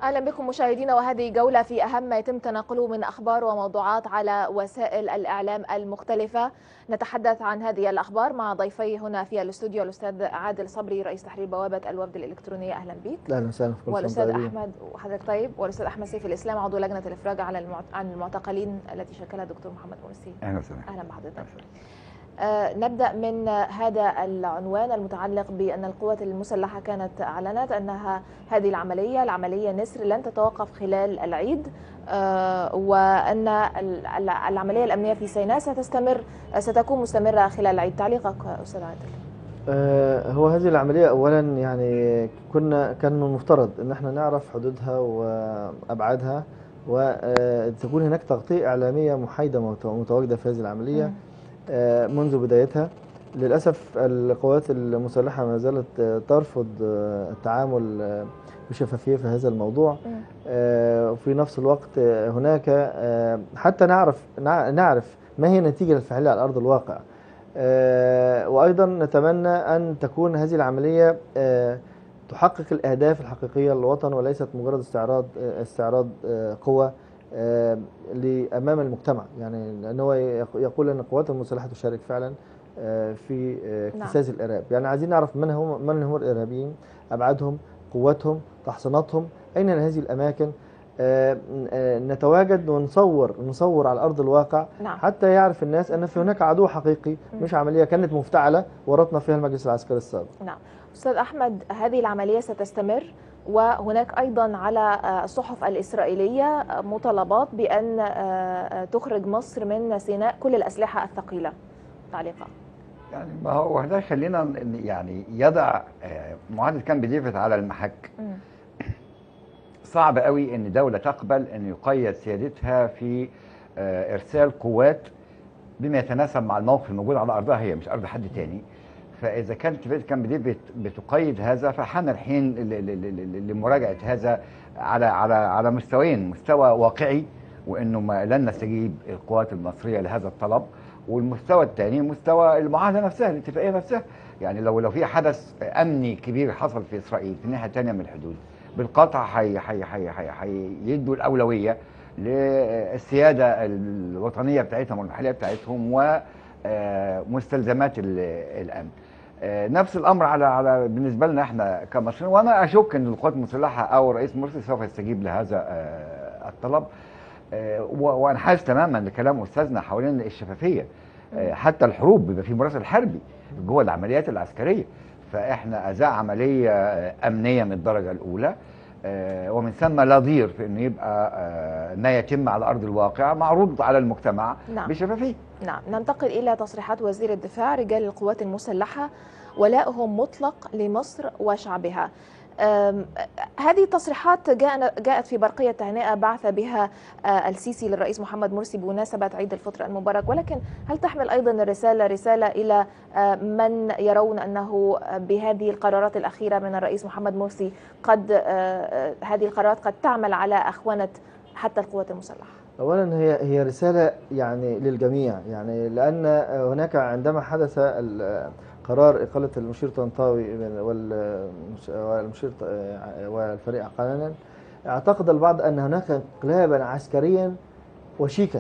اهلا بكم مشاهدينا وهذه جوله في اهم ما يتم تناقله من اخبار وموضوعات على وسائل الاعلام المختلفه نتحدث عن هذه الاخبار مع ضيفي هنا في الاستوديو الاستاذ عادل صبري رئيس تحرير بوابه الوفد الالكترونيه اهلا بك اهلا وسهلا في كل والاستاذ احمد وحضرتك طيب والاستاذ احمد سيف الاسلام عضو لجنه الافراج على المعت... عن المعتقلين التي شكلها الدكتور محمد مرسي اهلا وسهلا اهلا بحضرتك آه نبدا من هذا العنوان المتعلق بان القوات المسلحه كانت اعلنت انها هذه العمليه العمليه نسر لن تتوقف خلال العيد آه وان العمليه الامنيه في سيناء ستستمر ستكون مستمره خلال العيد تعليقك استاذ عادل آه هو هذه العمليه اولا يعني كنا كان من المفترض ان احنا نعرف حدودها وابعادها وتكون هناك تغطيه اعلاميه محايده متواجده في هذه العمليه م. منذ بدايتها للأسف القوات المسلحة ما زالت ترفض التعامل بشفافية في هذا الموضوع وفي نفس الوقت هناك حتى نعرف نعرف ما هي النتيجة الفعلية على أرض الواقع وأيضا نتمنى أن تكون هذه العملية تحقق الأهداف الحقيقية للوطن وليست مجرد استعراض استعراض قوة لامام المجتمع يعني لان هو يقول ان القوات المسلحه تشارك فعلا في اكتساز نعم. الارهاب يعني عايزين نعرف من هم من هم الارهابيين ابعادهم قوتهم تحصيناتهم اين هذه الاماكن نتواجد ونصور نصور على ارض الواقع نعم. حتى يعرف الناس ان في هناك عدو حقيقي مش عمليه كانت مفتعله ورطنا فيها المجلس العسكري السابق نعم استاذ احمد هذه العمليه ستستمر وهناك ايضا على الصحف الاسرائيليه مطالبات بان تخرج مصر من سيناء كل الاسلحه الثقيله تعليقا يعني ما هو ده خلينا يعني يضع معاهده كامب ديفيد على المحك م. صعب قوي ان دوله تقبل ان يقيد سيادتها في ارسال قوات بما يتناسب مع الموقف الموجود على ارضها هي مش ارض حد تاني فاذا كانت كامب ديفيد بتقيد هذا فحان الحين لمراجعه هذا على على على مستويين مستوى واقعي وانه ما لن نستجيب القوات المصريه لهذا الطلب والمستوى الثاني مستوى المعاهده نفسها الاتفاقيه نفسها يعني لو لو في حدث امني كبير حصل في اسرائيل في الناحيه الثانيه من الحدود بالقطع حي حي حي حي هيدوا الاولويه للسياده الوطنيه بتاعتهم والمحليه بتاعتهم ومستلزمات الامن. نفس الامر على على بالنسبه لنا احنا كمصريين وانا اشك ان القوات المسلحه او رئيس مرسي سوف يستجيب لهذا الطلب وانا حاسس تماما لكلام استاذنا حوالين الشفافيه حتى الحروب بيبقى في مراسل حربي جوه العمليات العسكريه فاحنا ازاء عمليه امنيه من الدرجه الاولى ومن ثم لا ضير في انه يبقى ما يتم على ارض الواقع معروض على المجتمع نعم. بشفافيه نعم ننتقل الى تصريحات وزير الدفاع رجال القوات المسلحه ولائهم مطلق لمصر وشعبها هذه التصريحات جاءت في برقية تهنئة بعث بها السيسي للرئيس محمد مرسي بمناسبة عيد الفطر المبارك ولكن هل تحمل أيضا الرسالة رسالة إلى من يرون أنه بهذه القرارات الأخيرة من الرئيس محمد مرسي قد هذه القرارات قد تعمل على أخونة حتى القوات المسلحة اولا هي هي رساله يعني للجميع يعني لان هناك عندما حدث قرار إقالة المشير طنطاوي والمشير والفريق عقلانا اعتقد البعض أن هناك انقلابا عسكريا وشيكا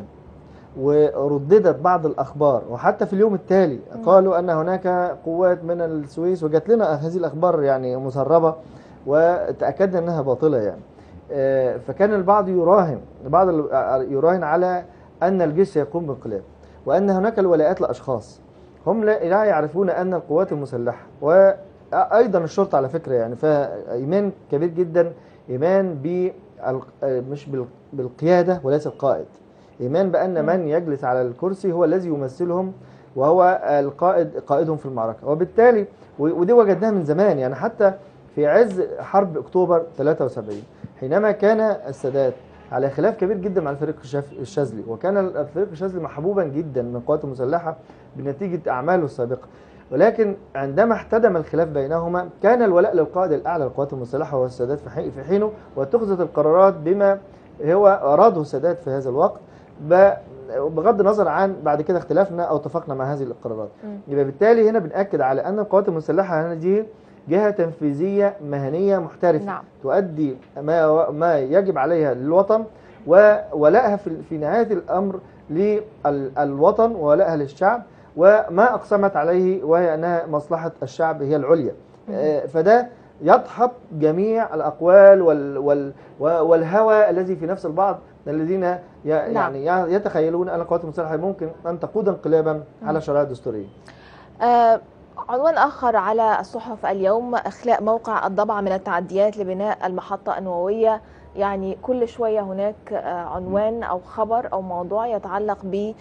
ورددت بعض الأخبار وحتى في اليوم التالي قالوا أن هناك قوات من السويس وجات لنا هذه الأخبار يعني مسربة وتأكدنا أنها باطلة يعني فكان البعض يراهن البعض يراهن على أن الجيش سيقوم بانقلاب وأن هناك الولاءات لأشخاص هم لا يعرفون ان القوات المسلحه وايضا الشرطه على فكره يعني فيها ايمان كبير جدا ايمان ب مش بالقياده وليس القائد ايمان بان من يجلس على الكرسي هو الذي يمثلهم وهو القائد قائدهم في المعركه وبالتالي ودي وجدناها من زمان يعني حتى في عز حرب اكتوبر 73 حينما كان السادات على خلاف كبير جدا مع الفريق الشاذلي وكان الفريق الشاذلي محبوبا جدا من القوات المسلحه بنتيجه اعماله السابقه ولكن عندما احتدم الخلاف بينهما كان الولاء للقائد الاعلى للقوات المسلحه وهو السادات في حينه واتخذت القرارات بما هو اراده السادات في هذا الوقت بغض النظر عن بعد كده اختلافنا او اتفقنا مع هذه القرارات يبقى بالتالي هنا بناكد على ان القوات المسلحه هذه جهه تنفيذيه مهنيه محترفه نعم تؤدي ما ما يجب عليها للوطن وولائها في في نهايه الامر للوطن وولائها للشعب وما اقسمت عليه وهي انها مصلحه الشعب هي العليا آه، فده يدحض جميع الاقوال وال وال والهوى الذي في نفس البعض الذين ي- يعني يتخيلون ان القوات المسلحه ممكن ان تقود انقلابا على الشرائع الدستوريه آه، عنوان آخر على الصحف اليوم إخلاء موقع الضبع من التعديات لبناء المحطة النووية يعني كل شوية هناك آه، عنوان أو خبر أو موضوع يتعلق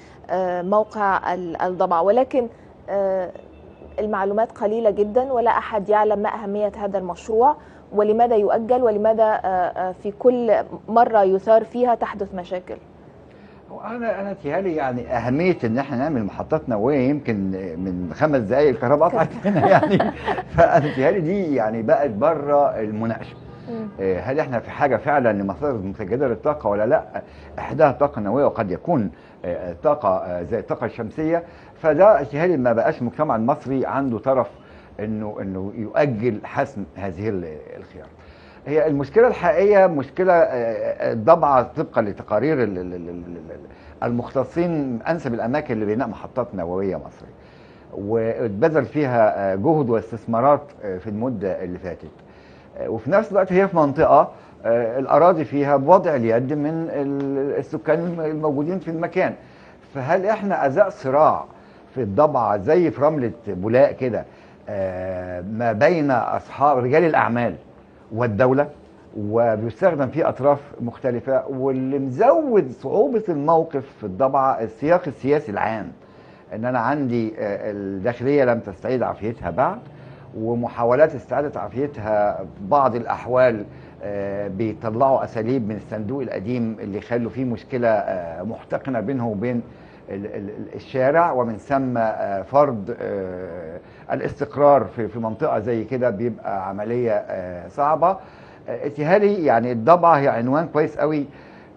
بموقع الضبع ولكن آه، المعلومات قليلة جدا ولا أحد يعلم ما أهمية هذا المشروع ولماذا يؤجل ولماذا آه، آه، في كل مرة يثار فيها تحدث مشاكل هو انا انا تهيألي يعني اهميه ان احنا نعمل محطات نوويه يمكن من خمس دقائق الكهرباء قطعت هنا يعني فانا تهيألي دي يعني بقت بره المناقشه مم. إيه، هل احنا في حاجه فعلا لمصادر متجدده للطاقه ولا لا؟ احداها الطاقه النوويه وقد يكون آه، طاقه آه، زي الطاقه الشمسيه فده اجتهادي ما بقاش المجتمع المصري عنده طرف انه انه يؤجل حسم هذه ال- الخيار. هي المشكله الحقيقيه مشكله آه، الضبعه طبقا لتقارير ال- ال- ال- ال- المختصين انسب الاماكن لبناء محطات نوويه مصريه. واتبذل فيها آه، جهد واستثمارات آه، في المده اللي فاتت. آه، وفي نفس الوقت هي في منطقه آه، الاراضي فيها بوضع اليد من ال- السكان الموجودين في المكان. فهل احنا ازاء صراع في الضبعه زي في رمله بولاق كده آه، ما بين اصحاب رجال الاعمال والدوله وبيستخدم فيه اطراف مختلفه واللي مزود صعوبه الموقف في الضبعه السياق السياسي العام ان انا عندي آه، الداخليه لم تستعيد عافيتها بعد ومحاولات استعاده عافيتها بعض الاحوال آه، بيطلعوا اساليب من الصندوق القديم اللي يخلوا فيه مشكله آه، محتقنه بينه وبين ال- ال- ال- الشارع ومن ثم آه، فرض آه، الاستقرار في في منطقه زي كده بيبقى عمليه آه، صعبه آه، اتهالي يعني الضبعه هي عنوان كويس قوي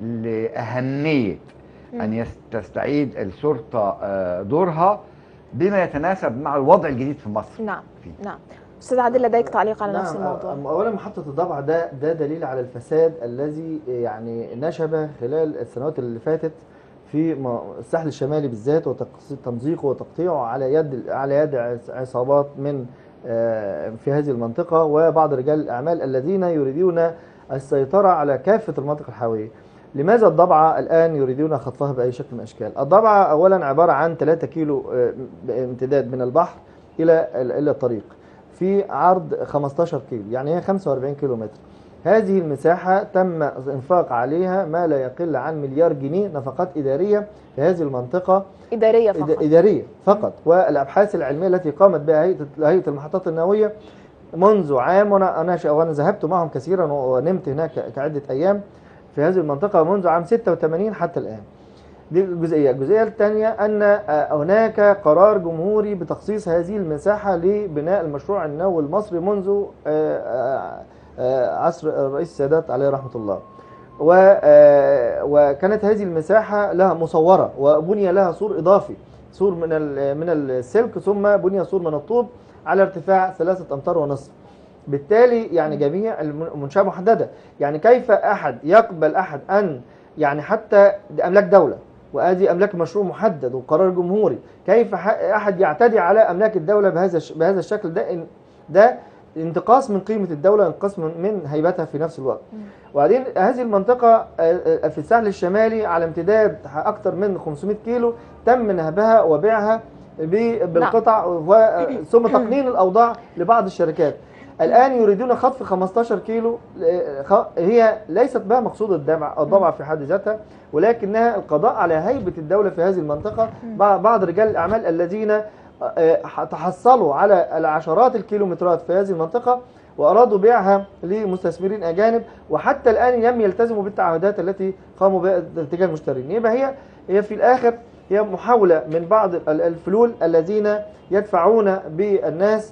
لاهميه ان يس- تستعيد الشرطه آه، دورها بما يتناسب مع الوضع الجديد في مصر نعم فيه. نعم أستاذ عادل لديك تعليق على نعم، نفس الموضوع أ- اولا محطه الضبع ده ده دليل على الفساد الذي يعني نشب خلال السنوات اللي فاتت في م- الساحل الشمالي بالذات وتمزيقه وتقطيعه على يد على يد عص- عصابات من آه، في هذه المنطقه وبعض رجال الاعمال الذين يريدون السيطره على كافه المناطق الحيويه. لماذا الضبعه الان يريدون خطفها باي شكل من الاشكال؟ الضبعه اولا عباره عن 3 كيلو آه، امتداد من البحر الى الى الطريق. في عرض 15 كيلو يعني هي 45 كيلو متر هذه المساحة تم انفاق عليها ما لا يقل عن مليار جنيه نفقات إدارية في هذه المنطقة إدارية إد- فقط إدارية فقط والأبحاث العلمية التي قامت بها هيئة هيئة المحطات النووية منذ عام وأنا أنا ش- وأنا ذهبت معهم كثيرا ونمت هناك كعدة أيام في هذه المنطقة منذ عام 86 حتى الآن دي الجزئية الجزئية الثانية أن آه، هناك قرار جمهوري بتخصيص هذه المساحة لبناء المشروع النووي المصري منذ آه، آه، آه، عصر الرئيس السادات عليه رحمة الله و- آه، وكانت هذه المساحة لها مصورة وبني لها سور إضافي سور من ال- من السلك ثم بني سور من الطوب على ارتفاع ثلاثة أمتار ونصف بالتالي يعني جميع المنشأة محددة يعني كيف أحد يقبل أحد أن يعني حتى دي أملاك دولة وادي املاك مشروع محدد وقرار جمهوري كيف ح- احد يعتدي على املاك الدوله بهذا الش- بهذا الشكل ده إن- ده انتقاص من قيمه الدوله انتقاص من, من هيبتها في نفس الوقت وبعدين هذه المنطقه آه، آه، في الساحل الشمالي على امتداد اكثر من 500 كيلو تم نهبها وبيعها ب- بالقطع و- ثم تقنين الاوضاع لبعض الشركات الان يريدون خطف 15 كيلو آه، خ- هي ليست بها مقصود الضبع الضبع في حد ذاتها ولكنها القضاء على هيبه الدوله في هذه المنطقه بع- بعض رجال الاعمال الذين آه، ح- تحصلوا على العشرات الكيلومترات في هذه المنطقه وارادوا بيعها لمستثمرين اجانب وحتى الان لم يلتزموا بالتعهدات التي قاموا بها تجاه المشترين يبقى هي هي في الاخر هي محاوله من بعض ال- الفلول الذين يدفعون بالناس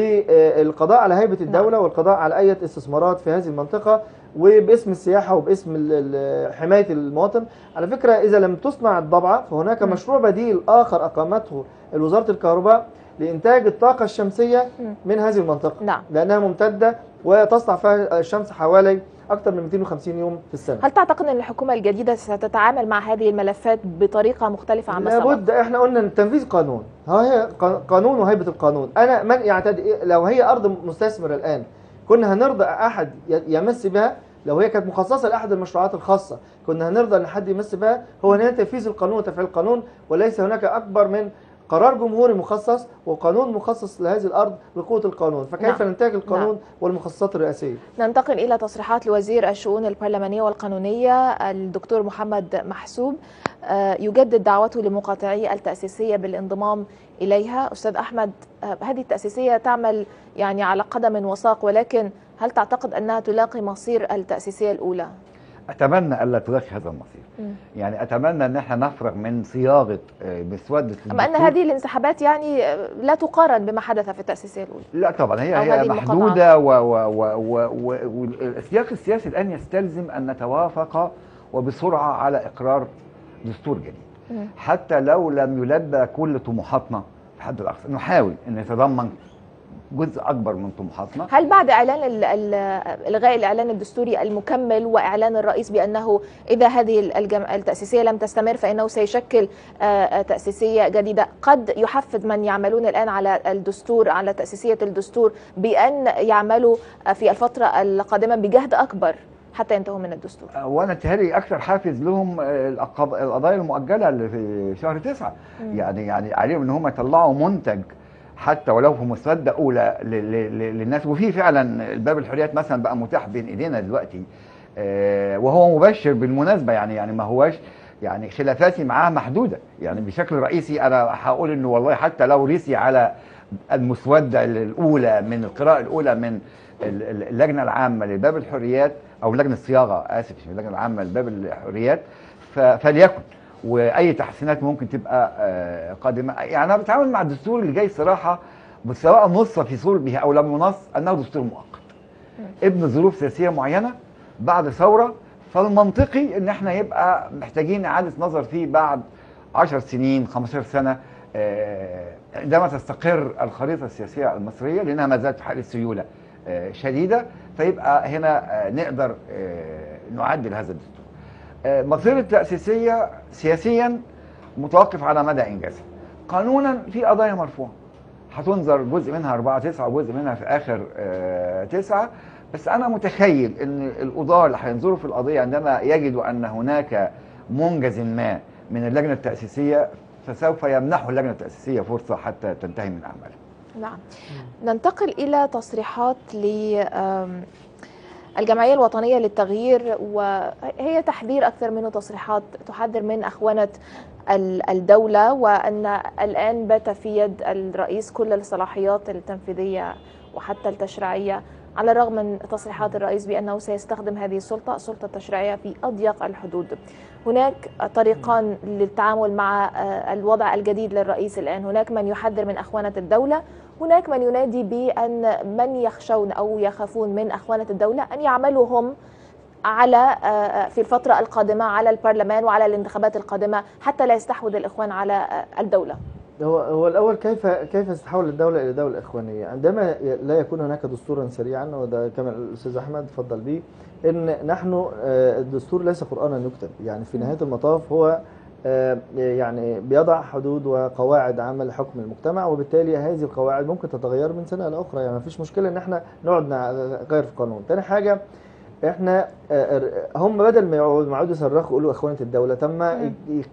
للقضاء على هيبه الدوله والقضاء على اي استثمارات في هذه المنطقه وباسم السياحه وباسم ال- ال- حمايه المواطن على فكره اذا لم تصنع الضبعه فهناك مشروع بديل اخر اقامته وزاره الكهرباء لانتاج الطاقه الشمسيه مم. من هذه المنطقه نعم لانها ممتده وتسطع فيها الشمس حوالي اكثر من 250 يوم في السنه هل تعتقد أن الحكومة الجديدة ستتعامل مع هذه الملفات بطريقة مختلفة عما سبق؟ لابد احنا قلنا ان تنفيذ قانون ها هي ق- قانون وهيبه القانون انا من يعتدي لو هي ارض مستثمره الان كنا هنرضى احد ي- يمس بها لو هي كانت مخصصه لاحد المشروعات الخاصه كنا هنرضى ان حد يمس بها هو ان هي تنفيذ القانون وتفعيل القانون وليس هناك اكبر من قرار جمهوري مخصص وقانون مخصص لهذه الارض بقوه القانون فكيف نعم. ننتهج القانون نعم. والمخصصات الرئاسيه ننتقل إلى تصريحات لوزير الشؤون البرلمانية والقانونية الدكتور محمد محسوب آه، يجدد دعوته لمقاطعي التأسيسية بالانضمام إليها أستاذ أحمد آه، هذه التأسيسية تعمل يعني على قدم وساق ولكن هل تعتقد أنها تلاقي مصير التأسيسية الأولى؟ اتمنى الا تلاقي هذا المصير مم. يعني اتمنى ان احنا نفرغ من صياغه آه، مسوده أما أن الدستور. هذه الانسحابات يعني آه، لا تقارن بما حدث في التأسيسية الأولى لا طبعا هي أو هي هذه المقاطعات. محدوده و و و و و والسياق السياسي الان يستلزم ان نتوافق وبسرعه على اقرار دستور جديد مم. حتى لو لم يلبى كل طموحاتنا في حد الاقصى نحاول ان يتضمن جزء اكبر من طموحاتنا هل بعد اعلان ال- ال- الغاء الاعلان الدستوري المكمل واعلان الرئيس بانه اذا هذه الجم... التاسيسيه لم تستمر فانه سيشكل آه، آه، تاسيسيه جديده قد يحفز من يعملون الان على الدستور على تاسيسيه الدستور بان يعملوا آه، في الفتره القادمه بجهد اكبر حتى ينتهوا من الدستور وانا تهيألي اكثر حافز لهم آه، القض- القضايا المؤجله اللي في شهر تسعة مم. يعني يعني عليهم ان هم يطلعوا منتج حتى ولو في مسوده اولى ل- ل- ل- للناس وفي فعلا الباب الحريات مثلا بقى متاح بين ايدينا دلوقتي آه، وهو مبشر بالمناسبه يعني يعني ما هواش يعني خلافاتي معاه محدوده يعني بشكل رئيسي انا هقول انه والله حتى لو ريسي على المسوده الاولى من القراءه الاولى من ال- ال- اللجنه العامه لباب الحريات او لجنه الصياغه اسف مش اللجنه العامه لباب الحريات ف- فليكن واي تحسينات ممكن تبقى آه، قادمه يعني انا بتعامل مع الدستور اللي جاي صراحه سواء نص في صلبه او لم ينص انه دستور مؤقت ابن ظروف سياسيه معينه بعد ثوره فالمنطقي ان احنا يبقى محتاجين اعاده نظر فيه بعد 10 سنين 15 سنه آه، عندما تستقر الخريطه السياسيه المصريه لانها ما زالت في حاله سيوله آه، شديده فيبقى هنا آه، نقدر آه، نعدل هذا الدستور. آه، مصير التاسيسيه سياسيا متوقف على مدى انجازها. قانونا في قضايا مرفوعه. هتنظر جزء منها 4 9 وجزء منها في اخر آه، 9 بس انا متخيل ان القضاه اللي هينظروا في القضيه عندما يجدوا ان هناك منجز ما من اللجنه التاسيسيه فسوف يمنحوا اللجنه التاسيسيه فرصه حتى تنتهي من اعمالها. نعم ننتقل إلى تصريحات ل آم، الجمعية الوطنية للتغيير وهي تحذير أكثر منه تصريحات تحذر من أخونة ال- الدولة وأن الآن بات في يد الرئيس كل الصلاحيات التنفيذية وحتى التشريعية على الرغم من تصريحات الرئيس بأنه سيستخدم هذه السلطة السلطة التشريعية في أضيق الحدود هناك طريقان للتعامل مع آه، الوضع الجديد للرئيس الآن هناك من يحذر من أخوانة الدولة هناك من ينادي بأن من يخشون أو يخافون من أخوانة الدولة أن يعملوا هم على آه، في الفترة القادمة على البرلمان وعلى الانتخابات القادمة حتى لا يستحوذ الإخوان على آه، الدولة هو هو الاول كيف كيف تتحول الدوله الى دوله اخوانيه عندما ي- لا يكون هناك دستورا سريعا وده كما الاستاذ احمد تفضل به ان نحن آه، الدستور ليس قرانا يكتب يعني في نهايه المطاف هو آه، يعني بيضع حدود وقواعد عامه لحكم المجتمع وبالتالي هذه القواعد ممكن تتغير من سنه لاخرى يعني ما فيش مشكله ان احنا نقعد نغير في القانون تاني حاجه احنا آه، هم بدل ما يقعدوا ما يقعدوا يصرخوا يقولوا اخوانه الدوله تم مم.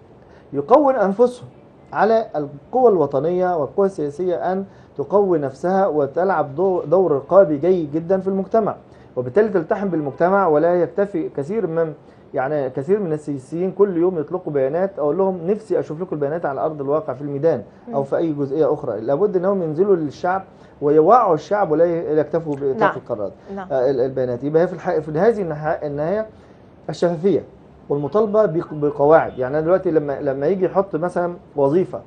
يقون انفسهم على القوى الوطنية والقوى السياسية أن تقوي نفسها وتلعب دو- دور رقابي جيد جدا في المجتمع وبالتالي تلتحم بالمجتمع ولا يكتفي كثير من يعني كثير من السياسيين كل يوم يطلقوا بيانات اقول لهم نفسي اشوف لكم البيانات على ارض الواقع في الميدان او مم. في اي جزئيه اخرى لابد انهم ينزلوا للشعب ويوعوا الشعب ولا ي- يكتفوا نعم. باطلاق القرارات نعم آه، ال- البيانات يبقى هي في الحقيقه في هذه النها- النهايه الشفافيه والمطالبه بق- بقواعد يعني انا دلوقتي لما لما يجي يحط مثلا وظيفه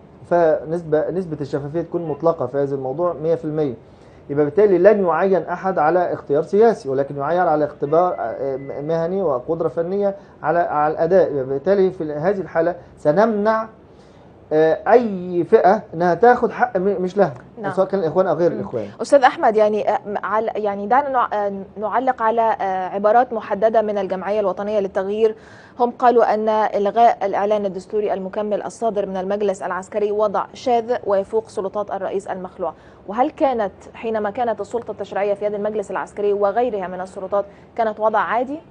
فنسبه نسبه الشفافيه تكون مطلقه في هذا الموضوع 100% يبقى بالتالي لن يعين احد على اختيار سياسي ولكن يعين على اختبار آه، مهني وقدره فنيه على على الاداء يبقى بالتالي في هذه الحاله سنمنع آه، اي فئه انها تاخد حق م- مش لها نعم. سواء كان الاخوان او غير مم. الاخوان استاذ احمد يعني آه، على يعني دعنا نع- آه، نعلق على آه، عبارات محدده من الجمعيه الوطنيه للتغيير هم قالوا ان الغاء الاعلان الدستوري المكمل الصادر من المجلس العسكري وضع شاذ ويفوق سلطات الرئيس المخلوع وهل كانت حينما كانت السلطه التشريعيه في يد المجلس العسكري وغيرها من السلطات كانت وضع عادي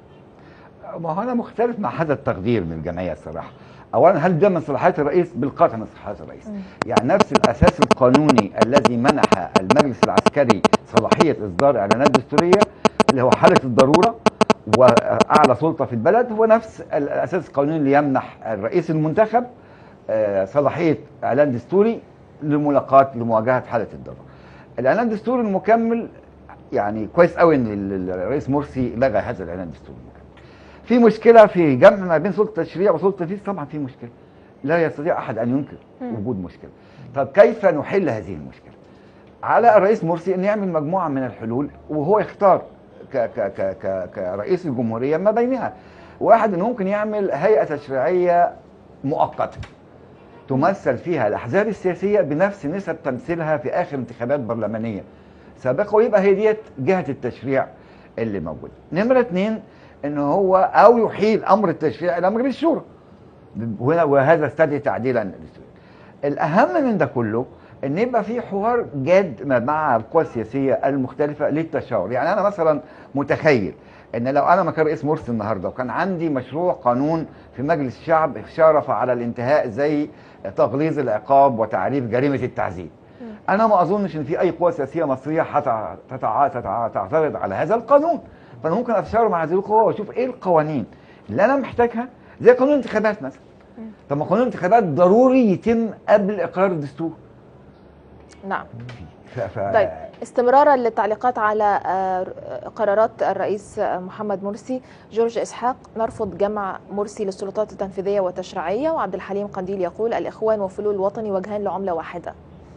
ما هو انا مختلف مع هذا التقدير من الجمعيه الصراحه اولا هل ده من صلاحيات الرئيس بالقطع من صلاحيات الرئيس مم. يعني نفس الاساس القانوني الذي منح المجلس العسكري صلاحيه اصدار اعلانات دستوريه اللي هو حاله الضروره واعلى سلطه في البلد هو نفس الاساس القانوني اللي يمنح الرئيس المنتخب آه، صلاحيه اعلان دستوري لملاقاه لمواجهه حاله الضروره. الاعلان الدستوري المكمل يعني كويس قوي ان ال- الرئيس مرسي لغى هذا الاعلان الدستوري المكمل. في مشكله في جمع ما بين سلطه التشريع وسلطه التنفيذ طبعا في مشكله. لا يستطيع احد ان ينكر مم. وجود مشكله. طب كيف نحل هذه المشكله؟ على الرئيس مرسي ان يعمل مجموعه من الحلول وهو يختار ك ك ك ك كرئيس الجمهوريه ما بينها. واحد انه ممكن يعمل هيئه تشريعيه مؤقته تمثل فيها الاحزاب السياسيه بنفس نسب تمثيلها في اخر انتخابات برلمانيه سابقه ويبقى هي ديت جهه التشريع اللي موجوده. نمره اثنين ان هو او يحيل امر التشريع الى مجلس الشورى. وهنا- وهذا استدعي تعديلا للدستور. الاهم من ده كله ان يبقى في حوار جاد ما مع القوى السياسيه المختلفه للتشاور، يعني انا مثلا متخيل ان لو انا مكان رئيس مرسي النهارده وكان عندي مشروع قانون في مجلس الشعب شرف على الانتهاء زي تغليظ العقاب وتعريف جريمه التعذيب. انا ما اظنش ان في اي قوى سياسيه مصريه هتع- تتع- تتع- تعترض على هذا القانون فانا ممكن اتشاور مع هذه القوى واشوف ايه القوانين اللي انا محتاجها زي قانون الانتخابات مثلا طب ما قانون الانتخابات ضروري يتم قبل اقرار الدستور نعم ف... ف... طيب استمرارا للتعليقات على آه، قرارات الرئيس آه، محمد مرسي جورج اسحاق نرفض جمع مرسي للسلطات التنفيذيه والتشريعيه وعبد الحليم قنديل يقول الاخوان وفلول الوطني وجهان لعمله واحده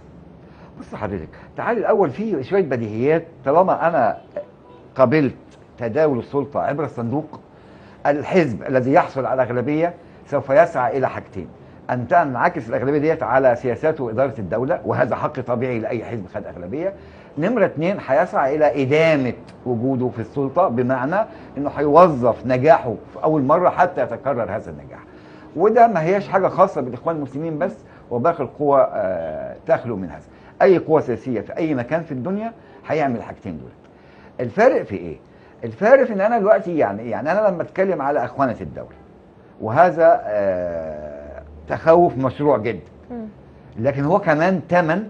بص حضرتك تعالي الاول في شويه بديهيات طالما انا قبلت تداول السلطه عبر الصندوق الحزب الذي يحصل على اغلبيه سوف يسعى الى حاجتين ان تنعكس الاغلبيه ديت على سياسات واداره الدوله وهذا حق طبيعي لاي حزب خد اغلبيه نمره اثنين هيسعى الى ادامه وجوده في السلطه بمعنى انه هيوظف نجاحه في اول مره حتى يتكرر هذا النجاح وده ما هياش حاجه خاصه بالاخوان المسلمين بس وباقي القوى آه، تخلو من هذا اي قوه سياسيه في اي مكان في الدنيا هيعمل الحاجتين دول الفارق في ايه الفارق في ان انا دلوقتي يعني يعني انا لما اتكلم على اخوانه الدوله وهذا آه، تخوف مشروع جدا مم. لكن هو كمان ثمن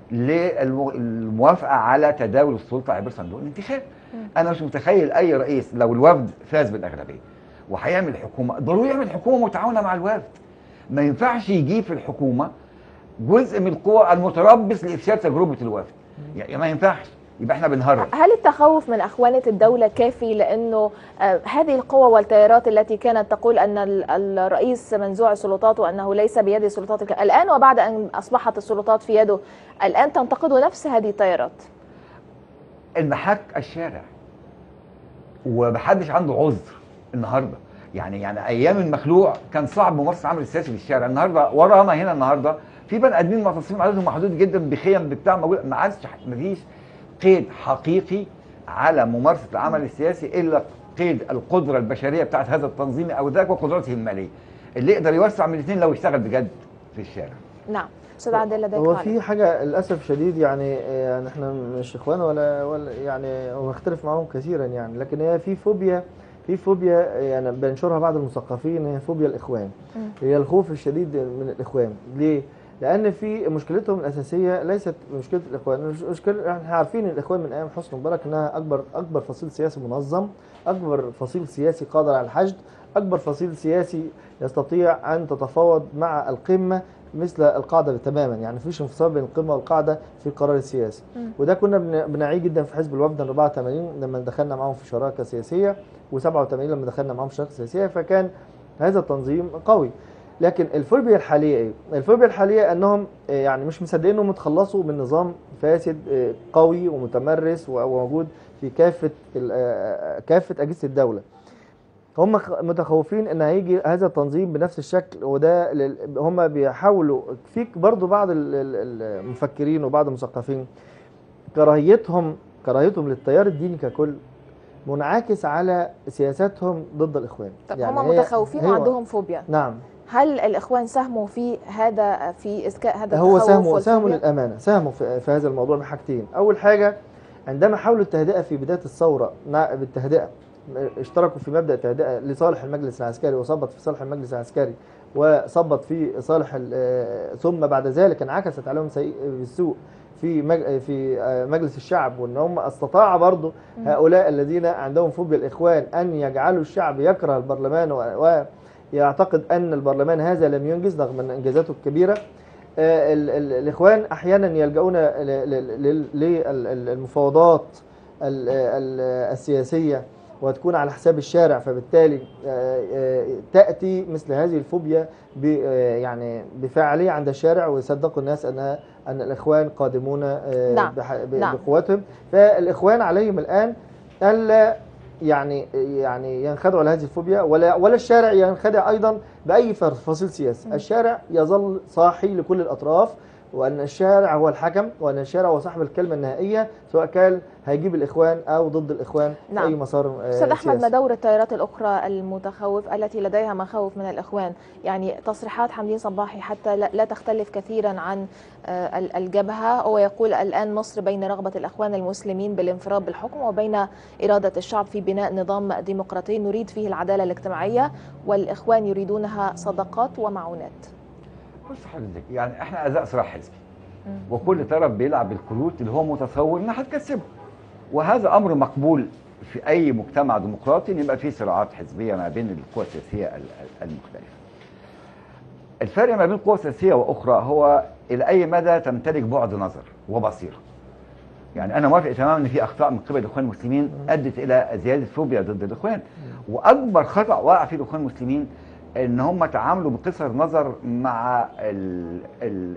للموافقه على تداول السلطه عبر صندوق الانتخاب مم. انا مش متخيل اي رئيس لو الوفد فاز بالاغلبيه وهيعمل حكومه ضروري يعمل حكومه متعاونه مع الوفد ما ينفعش يجيب في الحكومه جزء من القوى المتربص لافشال تجربه الوفد يعني ما ينفعش يبقى احنا بنهرب هل التخوف من اخوانه الدوله كافي لانه آه، هذه القوى والتيارات التي كانت تقول ان ال- الرئيس منزوع السلطات وانه ليس بيد سلطات الك- الان وبعد ان اصبحت السلطات في يده الان تنتقد نفس هذه التيارات المحك الشارع ومحدش عنده عذر النهارده يعني يعني ايام المخلوع كان صعب ممارسه العمل السياسي في الشارع النهارده ورانا هنا النهارده في بني ادمين معتصمين عددهم محدود جدا بخيم بتاع موجود ما عادش ما فيش قيد حقيقي على ممارسه العمل السياسي الا قيد القدره البشريه بتاعت هذا التنظيم او ذاك وقدراته الماليه اللي يقدر يوسع من الاثنين لو اشتغل بجد في الشارع نعم استاذ عادل لديك هو تعليق. في حاجه للاسف شديد يعني يعني احنا مش اخوان ولا ولا يعني ونختلف معاهم كثيرا يعني لكن هي في فوبيا في فوبيا يعني بينشرها بعض المثقفين هي فوبيا الاخوان مم. هي الخوف الشديد من الاخوان ليه؟ لان في مشكلتهم الاساسيه ليست مشكله الاخوان مش- مشكله احنا عارفين ان الاخوان من ايام حسني مبارك انها اكبر اكبر فصيل سياسي منظم اكبر فصيل سياسي قادر على الحشد اكبر فصيل سياسي يستطيع ان تتفاوض مع القمه مثل القاعده تماما يعني مفيش انفصال بين القمه والقاعده في القرار السياسي مم. وده كنا بن- بنعيه جدا في حزب الوفد 84 لما دخلنا معاهم في شراكه سياسيه و87 لما دخلنا معاهم في شراكه سياسيه فكان هذا التنظيم قوي لكن الفوبيا الحاليه ايه؟ الفوبيا الحاليه انهم آه، يعني مش مصدقين انهم اتخلصوا من نظام فاسد آه، قوي ومتمرس وموجود في كافه ال- آه، كافه اجهزه الدوله. هم خ- متخوفين ان هيجي هذا التنظيم بنفس الشكل وده لل- هم بيحاولوا فيك برضو بعض ال- ال- المفكرين وبعض المثقفين كراهيتهم كراهيتهم للتيار الديني ككل منعكس على سياساتهم ضد الاخوان طب يعني هم هي- متخوفين هي- وعندهم فوبيا نعم هل الاخوان ساهموا في هذا في اذكاء هذا هو التخوف ساهموا ساهموا والفوبيا؟ للامانه ساهموا في, في هذا الموضوع بحاجتين اول حاجه عندما حاولوا التهدئه في بدايه الثوره مع- بالتهدئه اشتركوا في مبدا التهدئه لصالح المجلس العسكري وصبت في صالح المجلس العسكري وصبت في صالح ال- آه، ثم بعد ذلك انعكست عليهم سيء بالسوء في مج- في آه، مجلس الشعب وان هم استطاع برضه مم. هؤلاء الذين عندهم فوبيا الاخوان ان يجعلوا الشعب يكره البرلمان و- ويعتقد ان البرلمان هذا لم ينجز رغم من انجازاته الكبيره آه، ال- ال- الاخوان احيانا يلجؤون للمفاوضات ال- ال- السياسيه وتكون على حساب الشارع فبالتالي آه، آه، تاتي مثل هذه الفوبيا ب- آه، يعني بفاعليه عند الشارع ويصدقوا الناس انها ان الاخوان قادمون آه، نعم، بح- ب- نعم. بقوتهم فالاخوان عليهم الان الا يعني يعني ينخدعوا لهذه الفوبيا ولا ولا الشارع ينخدع ايضا باي فصيل سياسي، مم. الشارع يظل صاحي لكل الاطراف وان الشارع هو الحكم وان الشارع هو صاحب الكلمه النهائيه سواء كان هيجيب الاخوان او ضد الاخوان نعم. في اي مسار آه، استاذ احمد ما سياسي. دور التيارات الاخرى المتخوف التي لديها مخاوف من الاخوان يعني تصريحات حمدين صباحي حتى لا لا تختلف كثيرا عن آه، ال- الجبهه هو يقول الان مصر بين رغبه الاخوان المسلمين بالانفراد بالحكم وبين اراده الشعب في بناء نظام ديمقراطي نريد فيه العداله الاجتماعيه والاخوان يريدونها صدقات ومعونات بص حضرتك يعني احنا اعزاء صراع حزبي مم. وكل طرف بيلعب بالكروت اللي هو متصور انها هتكسبه وهذا امر مقبول في اي مجتمع ديمقراطي ان يبقى فيه صراعات حزبيه ما بين القوى السياسيه ال- ال- المختلفه. الفرق ما بين قوى سياسيه واخرى هو الى اي مدى تمتلك بعد نظر وبصيره. يعني انا موافق تماما ان في اخطاء من قبل الاخوان المسلمين ادت الى زياده فوبيا ضد الاخوان واكبر خطا وقع فيه الاخوان المسلمين ان هم تعاملوا بقصر نظر مع ال ال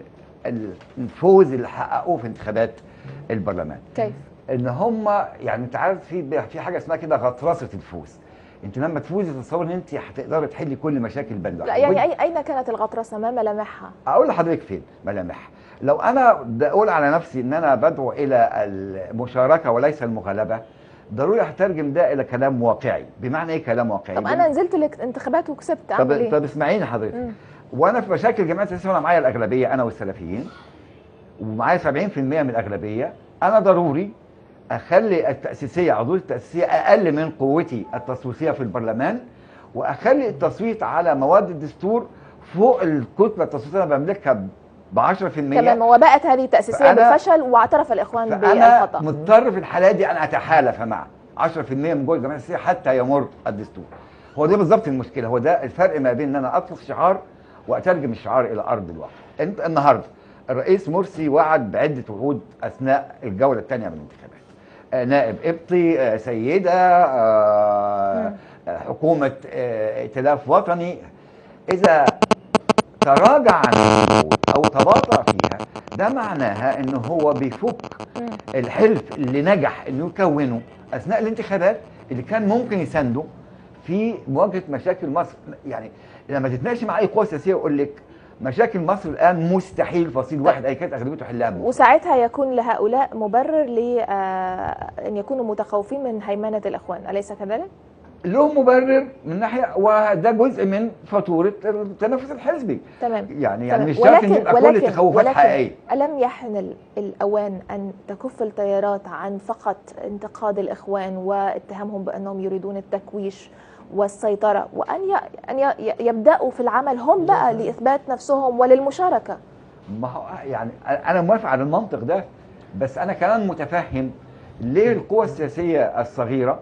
الفوز اللي حققوه في انتخابات البرلمان كيف ان هم يعني انت عارف في في حاجه اسمها كده غطرسه الفوز انت لما تفوزي تتصور ان انت هتقدري تحلي كل مشاكل البلد لا يعني أي اين كانت الغطرسه ما ملامحها اقول لحضرتك فين ملامحها لو انا بقول على نفسي ان انا بدعو الى المشاركه وليس المغالبه ضروري هترجم ده الى كلام واقعي بمعنى ايه كلام واقعي طب انا نزلت الانتخابات وكسبت اعمل طب ايه طب اسمعيني حضرتك مم. وانا في مشاكل جمعيه الاسلام وانا معايا الاغلبيه انا والسلفيين ومعايا 70% من الاغلبيه انا ضروري اخلي التاسيسيه عضويه التاسيسيه اقل من قوتي التصويتيه في البرلمان واخلي التصويت على مواد الدستور فوق الكتله التصويتيه اللي انا بملكها ب 10% تمام وباءت هذه التأسيسية فأنا- بالفشل واعترف الإخوان فانا بالخطأ مضطر في الحالات دي ان اتحالف مع 10% من جوه الجمعيه السياسيه حتى يمر الدستور هو ده بالظبط المشكله هو ده الفرق ما بين ان انا اطلق شعار واترجم الشعار الى ارض الواقع انت النهارده الرئيس مرسي وعد بعده وعود اثناء الجوله الثانيه من الانتخابات آه، نائب ابطي آه، سيده آه، مم. آه، حكومه آه، ائتلاف وطني اذا تراجع عن الوعود او تباطأ فيها ده معناها ان هو بيفك مم. الحلف اللي نجح انه يكونه اثناء الانتخابات اللي كان ممكن يسانده في مواجهه مشاكل مصر يعني لما تتناقش مع اي قوه سياسيه يقول لك مشاكل مصر الان مستحيل فصيل واحد اي كانت اغلبيته يحلها بكرة. وساعتها يكون لهؤلاء مبرر لأن يكونوا متخوفين من هيمنة الإخوان أليس كذلك؟ له مبرر من ناحيه وده جزء من فاتوره التنافس الحزبي تمام يعني يعني تمام. مش شرط ان يبقى كل التخوفات حقيقيه ألم يحن ال- الأوان أن تكف التيارات عن فقط انتقاد الإخوان واتهامهم بأنهم يريدون التكويش والسيطرة وأن ي- أن ي- يبدأوا في العمل هم بقى لإثبات نفسهم وللمشاركة ما هو يعني انا موافق على المنطق ده بس انا كمان متفهم ليه القوى السياسيه الصغيره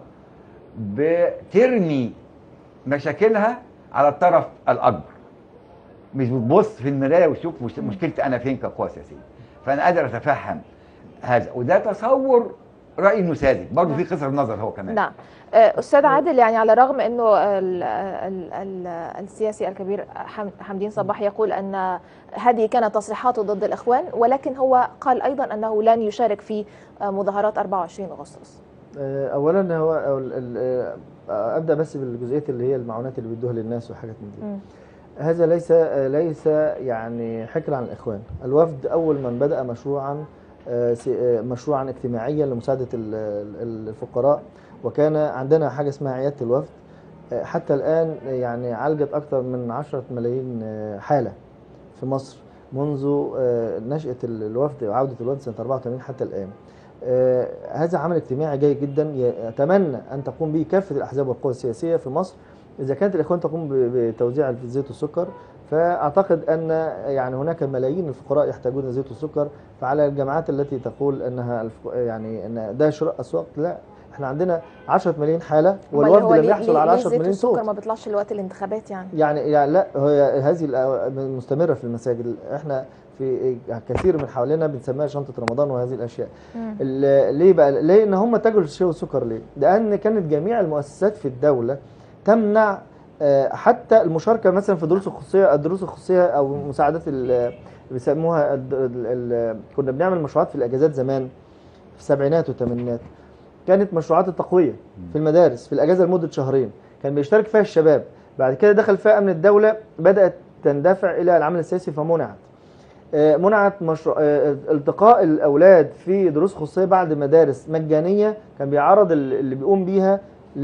بترمي مشاكلها على الطرف الاكبر مش بتبص في المرايه وتشوف مش- مشكلتي انا فين كقوى سياسيه فانا قادر اتفهم هذا وده تصور راي انه ساذج برضه في قصر نظر هو كمان نعم آه، أستاذ عادل يعني على الرغم أنه ال ال ال السياسي الكبير حم- حمدين صباح يقول أن هذه كانت تصريحاته ضد الإخوان ولكن هو قال أيضا أنه لن يشارك في آه، مظاهرات 24 أغسطس آه، اولا هو أو ال- ال- آه، ابدا بس بالجزئيه اللي هي المعونات اللي بيدوها للناس وحاجات من دي مم. هذا ليس آه، ليس يعني حكر عن الاخوان الوفد اول من بدا مشروعا آه، سي- آه، مشروعا اجتماعيا لمساعده ال- ال- الفقراء وكان عندنا حاجه اسمها عياده الوفد آه، حتى الان يعني عالجت اكثر من 10 ملايين آه، حاله في مصر منذ آه، نشاه ال- الوفد وعوده الوفد سنه 84 حتى الان آه، هذا عمل اجتماعي جيد جدا يتمنى ان تقوم به كافه الاحزاب والقوى السياسيه في مصر اذا كانت الاخوان تقوم ب- بتوزيع الزيت والسكر فاعتقد ان يعني هناك ملايين الفقراء يحتاجون الزيت والسكر فعلى الجماعات التي تقول انها الف- يعني ان ده شراء اسواق لا احنا عندنا 10 مليون حاله أمال والوفد هو لم ليه- يحصل ليه- على ليه 10 زيت مليون صوت والسكر ما بيطلعش لوقت الانتخابات يعني يعني يعني لا هي هذه الأ- مستمره في المساجد احنا في كثير من حوالينا بنسميها شنطه رمضان وهذه الاشياء مم. ال- ليه بقى ليه ان هم اتجهوا للشاي والسكر ليه لان كانت جميع المؤسسات في الدوله تمنع آه، حتى المشاركه مثلا في دروس الخصوصيه الدروس الخصوصيه او مساعدات ال- بيسموها ال- ال- ال- كنا بنعمل مشروعات في الاجازات زمان في السبعينات والثمانينات كانت مشروعات التقويه في المدارس في الاجازه لمده شهرين كان بيشترك فيها الشباب بعد كده دخل فيها امن الدوله بدات تندفع الى العمل السياسي فمنعت آه، منعت مشروع آه، التقاء الاولاد في دروس خصوصيه بعد مدارس مجانيه كان بيعرض ال- اللي بيقوم بيها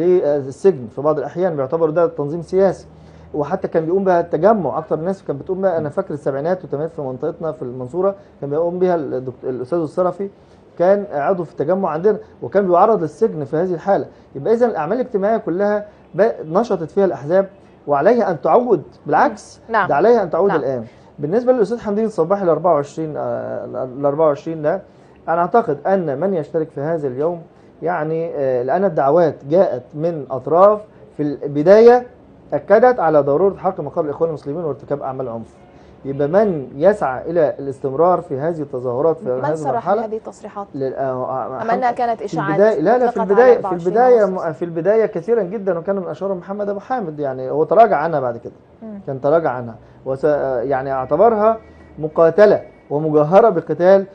للسجن في بعض الاحيان بيعتبر ده تنظيم سياسي وحتى كان بيقوم بها التجمع اكتر الناس كانت بتقوم بها انا فاكر السبعينات والثمانينات في منطقتنا في المنصوره كان بيقوم بها الدكت- الاستاذ الصرفي كان عضو في التجمع عندنا وكان بيعرض للسجن في هذه الحاله يبقى اذا الاعمال الاجتماعيه كلها ب- نشطت فيها الاحزاب وعليها ان تعود بالعكس نعم ده عليها ان تعود نعم. الان بالنسبه للاستاذ حمدين الصباحي ال 24 ال 24 ده انا اعتقد ان من يشترك في هذا اليوم يعني آه، لان الدعوات جاءت من اطراف في البدايه اكدت على ضروره حق مقر الاخوان المسلمين وارتكاب اعمال عنف يبقى من يسعى الى الاستمرار في هذه التظاهرات في من هذه صرح المرحله بهذه التصريحات لل- آه، أم أنها كانت في إشاعات البداية لا لا في أطلقت على البداية في 24 البداية أغسطس. في البداية كثيرا جدا وكان من أشهرهم محمد أبو حامد يعني هو تراجع عنها بعد كده مم. كان تراجع عنها وس يعني اعتبرها مقاتلة ومجاهرة بقتال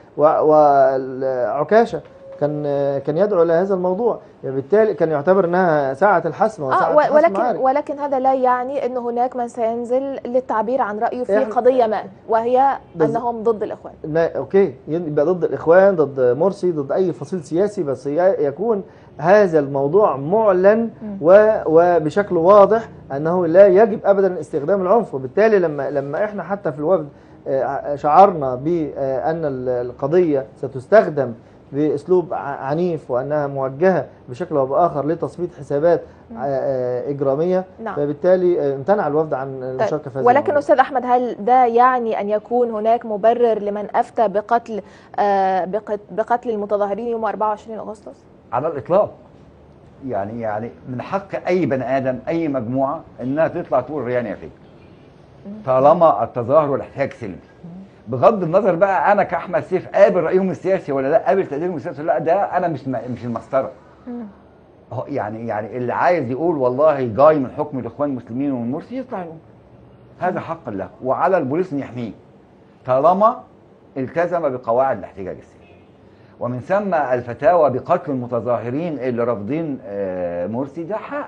وعكاشة كان كان يدعو الى هذا الموضوع بالتالي كان يعتبر انها ساعه الحسم وساعه آه و- الحسم ولكن معارك. ولكن هذا لا يعني أن هناك من سينزل للتعبير عن رأيه في إحنا- قضية ما وهي بز- أنهم ضد الإخوان نا- اوكي يبقى ضد الاخوان ضد مرسي ضد اي فصيل سياسي بس ي- يكون هذا الموضوع معلن مم. و- وبشكل واضح انه لا يجب ابدا استخدام العنف وبالتالي لما لما احنا حتى في الوفد آه، شعرنا بان ال- القضيه ستستخدم باسلوب ع- عنيف وانها موجهه بشكل او باخر لتصفيه حسابات مم. آه، آه، اجراميه نعم فبالتالي آه، امتنع الوفد عن المشاركه في هذا ولكن الموضوع. أستاذ أحمد هل ده يعني أن يكون هناك مبرر لمن أفتى بقتل آه، بقت- بقتل المتظاهرين يوم 24 أغسطس؟ على الاطلاق يعني يعني من حق اي بني ادم اي مجموعه انها تطلع تقول ريان يا فكر طالما التظاهر والاحتجاج سلمي بغض النظر بقى انا كاحمد سيف قابل رايهم السياسي ولا لا قابل تقديرهم السياسي ولا لا ده انا مش مش المسطره مم. هو يعني يعني اللي عايز يقول والله جاي من حكم الاخوان المسلمين ومن مرسي يطلع يقول هذا حق له وعلى البوليس ان يحميه طالما التزم بقواعد الاحتجاج السلمي ومن ثم الفتاوى بقتل المتظاهرين اللي رافضين آه، مرسي ده حق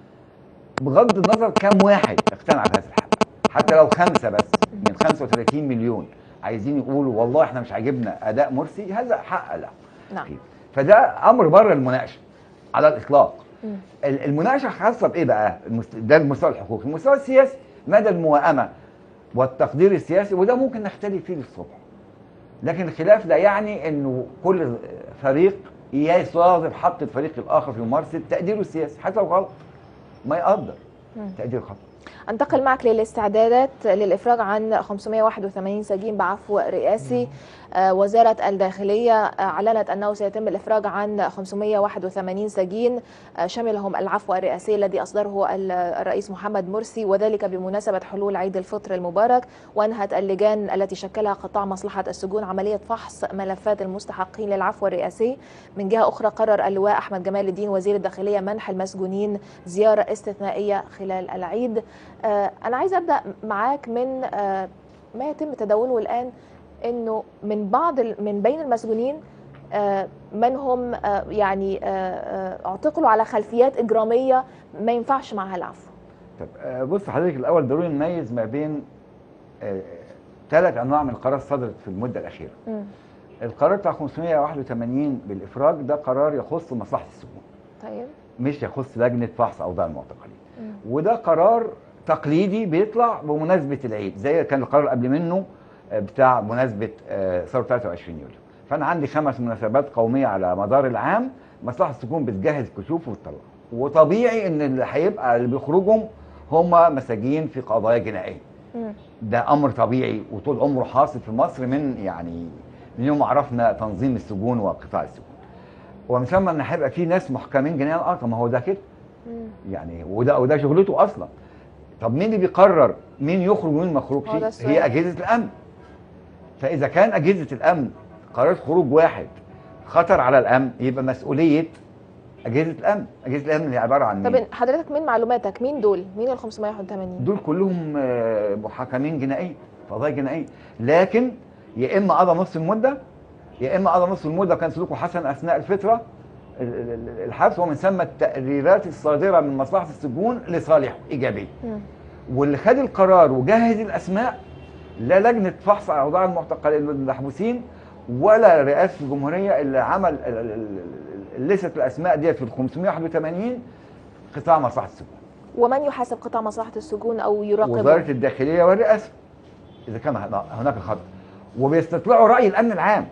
بغض النظر كم واحد اقتنع بهذا الحق حتى لو خمسه بس من 35 مليون عايزين يقولوا والله احنا مش عاجبنا اداء مرسي هذا حق له نعم فده امر بره المناقشه على الاطلاق مم. ال- المناقشه خاصه بايه بقى المست- ده المستوى الحقوقي المستوى السياسي مدى الموائمه والتقدير السياسي وده ممكن نختلف فيه للصبح لكن الخلاف لا يعني انه كل فريق يصادر حق الفريق الاخر في ممارسه تقديره السياسي حتى لو غلط ما يقدر مم. تقدير خطأ انتقل معك للاستعدادات للإفراج عن 581 سجين بعفو رئاسي آه، وزارة الداخلية آه، أعلنت أنه سيتم الإفراج عن 581 سجين آه، شملهم العفو الرئاسي الذي أصدره ال- الرئيس محمد مرسي وذلك بمناسبة حلول عيد الفطر المبارك وأنهت اللجان التي شكلها قطاع مصلحة السجون عملية فحص ملفات المستحقين للعفو الرئاسي من جهة أخرى قرر اللواء أحمد جمال الدين وزير الداخلية منح المسجونين زيارة استثنائية خلال العيد آه، أنا عايز أبدأ معاك من آه، ما يتم تداوله الآن انه من بعض ال- من بين المسجونين آه، من هم آه، يعني آه، آه، اعتقلوا على خلفيات اجراميه ما ينفعش معها العفو طب آه، بص حضرتك الاول ضروري نميز ما بين ثلاث انواع من القرارات صدرت في المده الاخيره مم. القرار بتاع 581 بالافراج ده قرار يخص مصلحه السجون طيب مش يخص لجنه فحص اوضاع المعتقلين مم. وده قرار تقليدي بيطلع بمناسبه العيد زي كان القرار قبل منه آه، بتاع مناسبه آه، ثوره 23 يوليو فانا عندي خمس مناسبات قوميه على مدار العام مصلحه السجون بتجهز كشوف وتطلع وطبيعي ان اللي هيبقى اللي بيخرجهم هم مساجين في قضايا جنائيه مم. ده امر طبيعي وطول عمره حاصل في مصر من يعني من يوم ما عرفنا تنظيم السجون وقطاع السجون ومن ثم ان هيبقى في ناس محكمين جنائيا اه طب ما هو ده كده مم. يعني وده وده شغلته اصلا طب مين اللي بيقرر مين يخرج ومين ما هو ده يخرجش السؤال. هي اجهزه الامن فاذا كان اجهزه الامن قررت خروج واحد خطر على الامن يبقى مسؤوليه اجهزه الامن اجهزه الامن اللي عباره عن مين؟ طب حضرتك من معلوماتك مين دول مين ال 581 دول كلهم آه، محاكمين جنائيا قضايا جنائيه لكن يا اما قضى نص المده يا اما قضى نص المده وكان سلوكه حسن اثناء الفتره ال- ال- ال- الحبس ومن ثم التقريرات الصادره من مصلحه السجون لصالحه ايجابيه مم. واللي خد القرار وجهز الاسماء لا لجنه فحص اوضاع المعتقلين المحبوسين ولا رئاسه الجمهوريه اللي عمل ال- ال- ال- لسه الاسماء ديت في ال 581 قطاع مصلحه السجون ومن يحاسب قطاع مصلحه السجون او يراقبه وزاره الداخليه والرئاسه اذا كان هناك خطا وبيستطلعوا راي الامن العام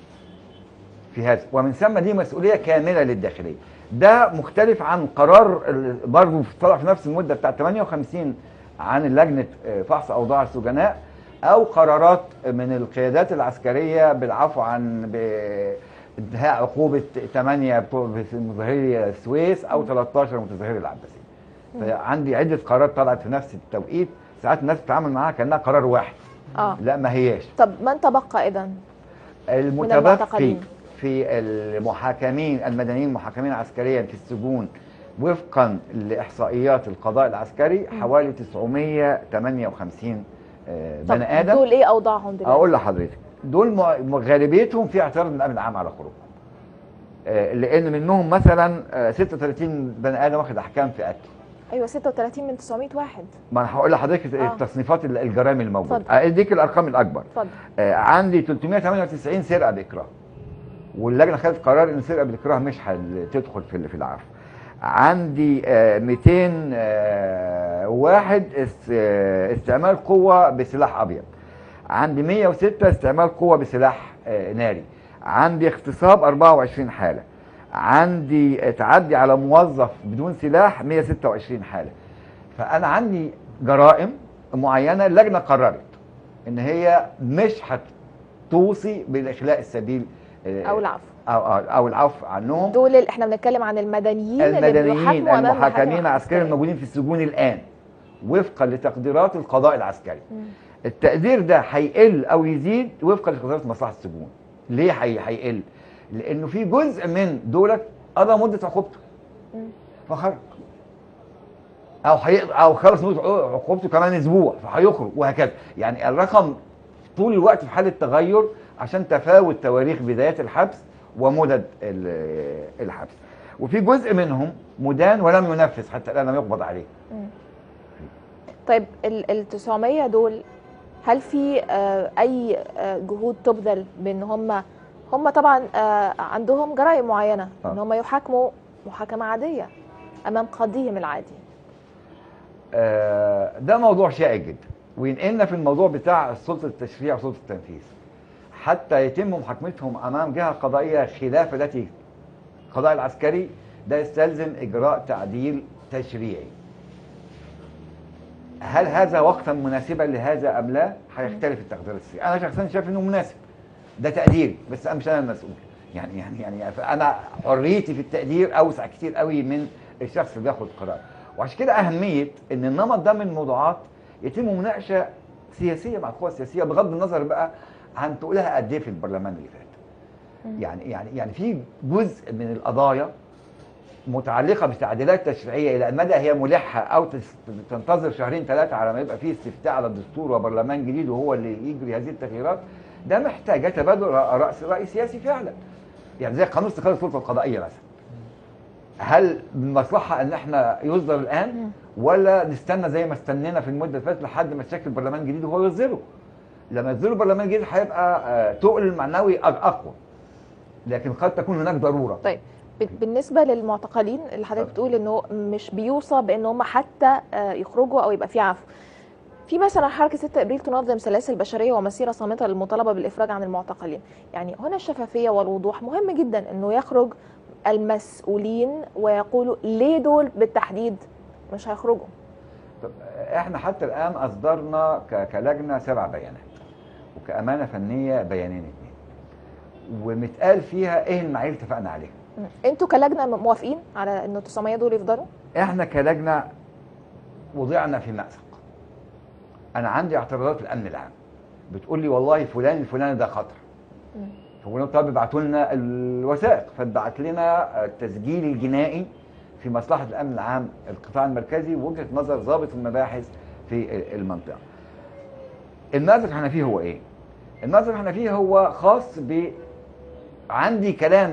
في هذا ومن ثم دي مسؤوليه كامله للداخليه ده مختلف عن قرار ال- برضه طلع في نفس المده بتاع 58 عن لجنه آه، فحص اوضاع السجناء او قرارات من القيادات العسكريه بالعفو عن بانتهاء عقوبه 8 بتوع في مظاهري السويس او 13 متظاهري العباسيه فعندي عده قرارات طلعت في نفس التوقيت ساعات الناس بتتعامل معاها كانها قرار واحد اه لا ما هياش طب من تبقى اذا المتبقي المعتقلين. في المحاكمين المدنيين المحاكمين عسكريا في السجون وفقا لاحصائيات القضاء العسكري حوالي 958 آه، طب بني ادم دول ايه اوضاعهم دلوقتي اقول لحضرتك دول م- غالبيتهم في اعتراض من الامن العام على خروجهم آه، لان منهم مثلا آه، 36 بني ادم واخد احكام في قتل ايوه 36 من 900 واحد ما انا هقول لحضرتك آه. التصنيفات ال- الجرائم الموجوده اتفضل. اديك الارقام الاكبر اتفضل آه، عندي 398 سرقه باكراه واللجنه خدت قرار ان السرقه بالاكراه مش هتدخل في في العفو عندي آه، 200 آه، واحد است- آه، استعمال قوه بسلاح ابيض عندي 106 استعمال قوه بسلاح آه، ناري عندي اغتصاب 24 حاله عندي آه، تعدي على موظف بدون سلاح 126 حاله فانا عندي جرائم معينه اللجنه قررت ان هي مش هتوصي بالاخلاء السبيل آه، او العفو او او, أو العفو عنهم دول اللي احنا بنتكلم عن المدنيين اللي المدنيين بيحاكموا أمام المحاكمين محاكم العسكريين الموجودين في السجون الان وفقا لتقديرات القضاء العسكري التقدير ده هيقل او يزيد وفقا لتقديرات مصلحه السجون ليه هي- هيقل لانه في جزء من دولت قضى مده عقوبته مم. فخرج او حي... او خلص مده عقوبته كمان اسبوع فهيخرج وهكذا يعني الرقم طول الوقت في حاله تغير عشان تفاوت تواريخ بدايات الحبس ومدد ال- الحبس وفي جزء منهم مدان ولم ينفذ حتى الان لم يقبض عليه مم. طيب ال ال 900 دول هل في آه، اي آه، جهود تبذل بان هم هم طبعا آه، عندهم جرائم معينه آه. ان هم يحاكموا محاكمه عاديه امام قاضيهم العادي آه، ده موضوع شائك جدا وينقلنا في الموضوع بتاع سلطه التشريع وسلطه التنفيذ حتى يتم محاكمتهم امام جهه قضائيه خلاف التي القضاء العسكري ده يستلزم اجراء تعديل تشريعي هل هذا وقتا مناسبا لهذا ام لا هيختلف التقدير السياسي انا شخصيا شايف انه مناسب ده تقديري بس انا مش انا المسؤول يعني يعني يعني انا حريتي في التقدير اوسع كتير قوي من الشخص اللي بياخد قرار وعشان كده اهميه ان النمط ده من الموضوعات يتم مناقشه سياسيه مع القوى السياسيه بغض النظر بقى عن تقولها قد ايه في البرلمان اللي فات مم. يعني يعني يعني في جزء من القضايا متعلقه بتعديلات تشريعيه الى مدى هي ملحه او تس- تنتظر شهرين ثلاثه على ما يبقى فيه استفتاء على الدستور وبرلمان جديد وهو اللي يجري هذه التغييرات ده محتاجه تبادل رأس راي سياسي فعلا يعني زي قانون استقلال السلطه القضائيه مثلا هل من المصلحه ان احنا يصدر الان مم. ولا نستنى زي ما استنينا في المده اللي فاتت لحد ما تشكل برلمان جديد وهو يصدره لما يصدروا برلمان جديد هيبقى آه، تقل معنوي أق- اقوى لكن قد تكون هناك ضروره طيب ب- بالنسبه للمعتقلين اللي حضرتك بتقول انه مش بيوصى بان هم حتى آه، يخرجوا او يبقى في عفو في مثلا حركه 6 ابريل تنظم سلاسل بشريه ومسيره صامته للمطالبه بالافراج عن المعتقلين يعني هنا الشفافيه والوضوح مهم جدا انه يخرج المسؤولين ويقولوا ليه دول بالتحديد مش هيخرجوا طب احنا حتى الان اصدرنا ك- كلجنه سبع بيانات وكامانه فنيه بيانين اثنين ومتقال فيها ايه المعايير اللي اتفقنا عليها مم. انتوا كلجنه م- موافقين على انه 900 دول يفضلوا احنا كلجنه وضعنا في مأزق انا عندي اعتراضات الامن العام بتقول لي والله فلان الفلاني ده خطر مم. فقلنا طب ابعتوا لنا الوثائق فاتبعت لنا التسجيل الجنائي في مصلحه الامن العام القطاع المركزي ووجهه نظر ضابط المباحث في المنطقه. المأزق اللي احنا فيه هو ايه؟ المأزق اللي احنا فيه هو خاص ب عندي كلام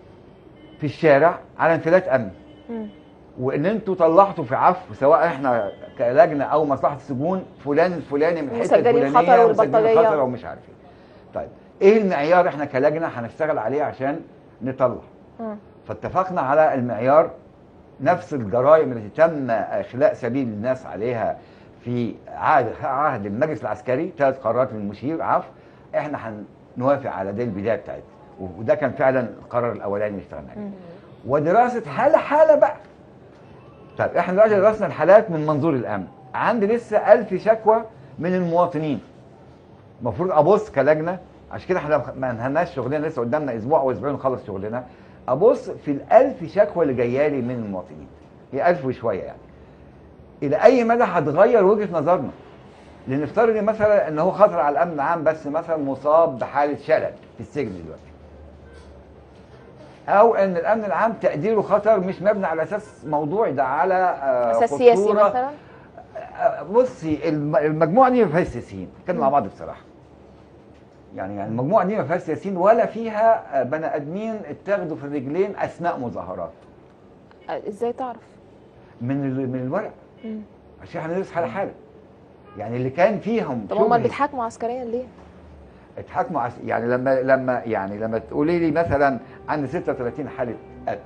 في الشارع على انفلات امن مم. وان انتوا طلعتوا في عفو سواء احنا كلجنه او مصلحه السجون فلان الفلاني من الحته مسجلين الفلانيه خطر ومسجلين والبلطجية. خطر ومش عارف ايه. طيب ايه المعيار احنا كلجنه هنشتغل عليه عشان نطلع مم. فاتفقنا على المعيار نفس الجرائم التي تم اخلاء سبيل الناس عليها في عهد عهد المجلس العسكري ثلاث قرارات من المشير عفو احنا هنوافق على دي البدايه بتاعتنا وده كان فعلا القرار الاولاني اللي اشتغلنا عليه مم. ودراسه حاله حاله بقى طيب احنا دلوقتي درسنا الحالات من منظور الامن عندي لسه ألف شكوى من المواطنين المفروض ابص كلجنه عشان كده احنا ما انهناش شغلنا لسه قدامنا اسبوع او اسبوعين نخلص شغلنا ابص في الألف شكوى اللي جايه لي من المواطنين هي ألف وشويه يعني الى اي مدى هتغير وجهه نظرنا لنفترض مثلا ان هو خطر على الامن العام بس مثلا مصاب بحاله شلل في السجن دلوقتي او ان الامن العام تقديره خطر مش مبني على اساس موضوعي ده على آه، اساس سياسي خطورة مثلا آه، بصي الم- المجموعه دي ما فيهاش سياسيين نتكلم مع بعض بصراحه يعني يعني المجموعه دي ما فيهاش سياسيين ولا فيها آه، بني ادمين اتاخدوا في الرجلين اثناء مظاهرات آه، ازاي تعرف من ال- من الورق مم. عشان هندرس حاله حاله يعني اللي كان فيهم طب هم شبهة- بيتحاكموا عسكريا ليه؟ اتحاكموا عس... يعني لما لما يعني لما تقولي لي مثلا عندي 36 حاله قتل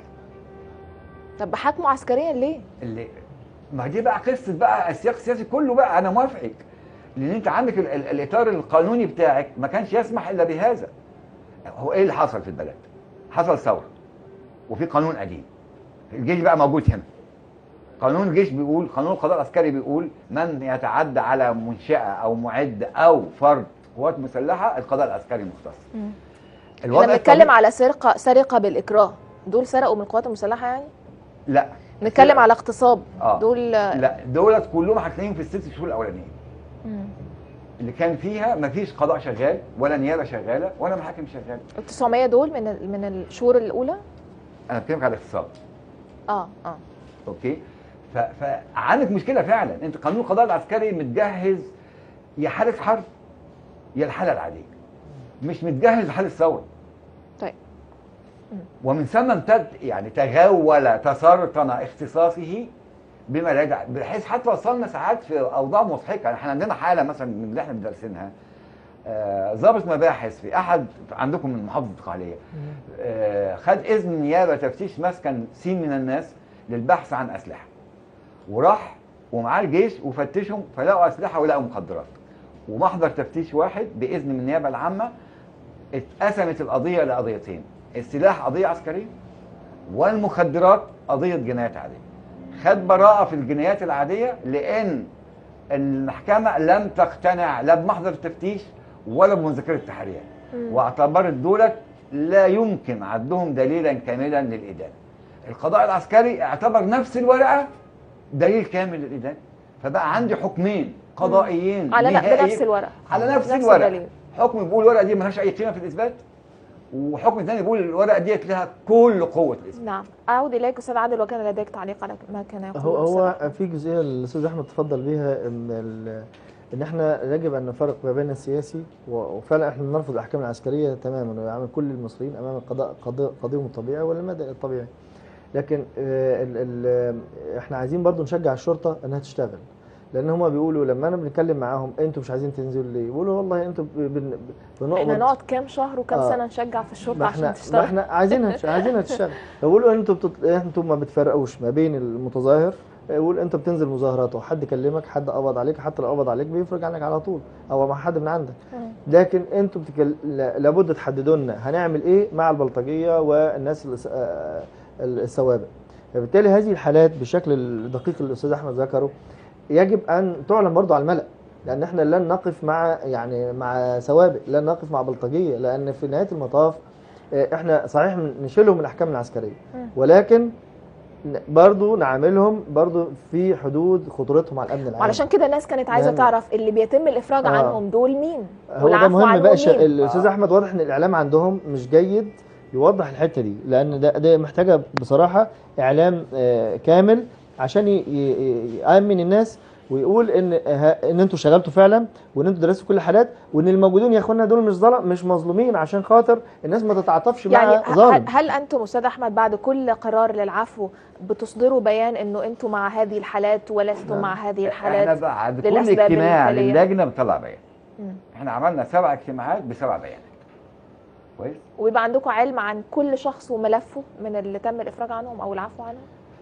طب بحاكموا عسكريا ليه؟ اللي ما دي بقى قصه بقى السياق السياسي كله بقى انا موافقك لان انت عندك ال... ال... الاطار القانوني بتاعك ما كانش يسمح الا بهذا هو ايه اللي حصل في البلد حصل ثوره وفي قانون قديم الجيش بقى موجود هنا قانون الجيش بيقول قانون القضاء العسكري بيقول من يتعدى على منشأة أو معد أو فرد قوات مسلحة القضاء العسكري مختص مم. الوضع احنا بنتكلم الطبيعي- على سرقه سرقه بالاكراه دول سرقوا من القوات المسلحه يعني؟ لا نتكلم سرقة. على اغتصاب آه. دول لا دولت كلهم هتلاقيهم في الست شهور الأولانيين مم. اللي كان فيها مفيش قضاء شغال ولا نيابة شغالة ولا محاكم شغالة ال 900 دول من ال- من الشهور الاولى؟ أنا بتكلم على الاقتصاد اه اه اوكي ف... فعندك مشكله فعلا انت قانون القضاء العسكري متجهز يا حاله حرب يا الحاله العاديه مش متجهز لحاله ثوره طيب ومن ثم امتد يعني تغول تسرطن اختصاصه بما لا يدع بحيث حتى وصلنا ساعات في اوضاع مضحكه يعني احنا عندنا حاله مثلا من اللي احنا بندرسينها آه، ضابط مباحث في احد عندكم من محافظه القحليه آه، خد اذن نيابه تفتيش مسكن سين من الناس للبحث عن اسلحه وراح ومعاه الجيش وفتشهم فلقوا اسلحه ولقوا مخدرات ومحضر تفتيش واحد باذن من النيابه العامه اتقسمت القضيه لقضيتين السلاح قضيه عسكريه والمخدرات قضيه جنايات عاديه خد براءه في الجنايات العاديه لان المحكمه لم تقتنع لا بمحضر التفتيش ولا بمذكره التحريات مم. واعتبرت دولت لا يمكن عدهم دليلا كاملا للإدانة القضاء العسكري اعتبر نفس الورقة دليل كامل للإدانة فبقى عندي حكمين قضائيين على ن- نهائي بنفس الورق على نفس, نفس الورقة الدليل. حكم بيقول الورقة دي ملهاش أي قيمة في الإثبات وحكم ثاني بيقول الورقة ديت لها كل قوة الإثبات نعم اعود اليك استاذ عادل وكان لديك تعليق على ما كان يقول هو الأستاذ هو أحمد. في جزئيه اللي الاستاذ احمد تفضل بيها ان ال- ان احنا يجب ان نفرق ما بين السياسي و- وفعلا احنا نرفض الاحكام العسكريه تماما ويعمل كل المصريين امام القضاء قضاء قضيهم الطبيعي والمدى الطبيعي لكن آه، ال ال احنا عايزين برضو نشجع الشرطه انها تشتغل لان هم بيقولوا لما انا بنتكلم معاهم انتوا مش عايزين تنزلوا ليه بيقولوا والله انتوا ب- بن- بنقبض احنا نقعد كام شهر وكام آه. سنه نشجع في الشرطه ما عشان احنا ما تشتغل احنا عايزينها عايزينها تشتغل فبقولوا انتوا بتط... انتوا ما بتفرقوش ما بين المتظاهر يقول انت بتنزل مظاهرات وحد كلمك حد قبض عليك حتى لو قبض عليك بيفرج عنك على طول او مع حد من عندك مم. لكن انتوا بتكل... لا- لابد تحددوا لنا هنعمل ايه مع البلطجيه والناس الس- آه، السوابق فبالتالي هذه الحالات بالشكل الدقيق اللي الاستاذ احمد ذكره يجب ان تعلن برضو على الملأ لان احنا لن نقف مع يعني مع سوابق لن نقف مع بلطجيه لان في نهايه المطاف آه، احنا صحيح من- نشيلهم من الاحكام العسكريه مم. ولكن ن- برضو نعاملهم برضو في حدود خطورتهم على الامن العام وعلشان كده الناس كانت عايزه لأن- تعرف اللي بيتم الافراج آه. عنهم دول مين هو ده والعفو مهم عنهم بقى ش- مين؟ الاستاذ آه. احمد واضح ان الاعلام عندهم مش جيد يوضح الحته دي لان ده ده محتاجه بصراحه اعلام آه، كامل عشان ي- ي- يامن الناس ويقول ان ها- ان انتوا شغلتوا فعلا وان انتوا درستوا كل الحالات وان الموجودين يا اخوانا دول مش ظلم مش مظلومين عشان خاطر الناس ما تتعاطفش يعني مع ه- ظالم هل, هل انتم استاذ احمد بعد كل قرار للعفو بتصدروا بيان انه انتم مع هذه الحالات ولستم نعم. مع هذه احنا الحالات بعد كل للأسباب اجتماع المثالية. للجنه بنطلع بيان مم. احنا عملنا سبع اجتماعات بسبع بيانات كويس ويبقى عندكم علم عن كل شخص وملفه من اللي تم الافراج عنهم او العفو عنهم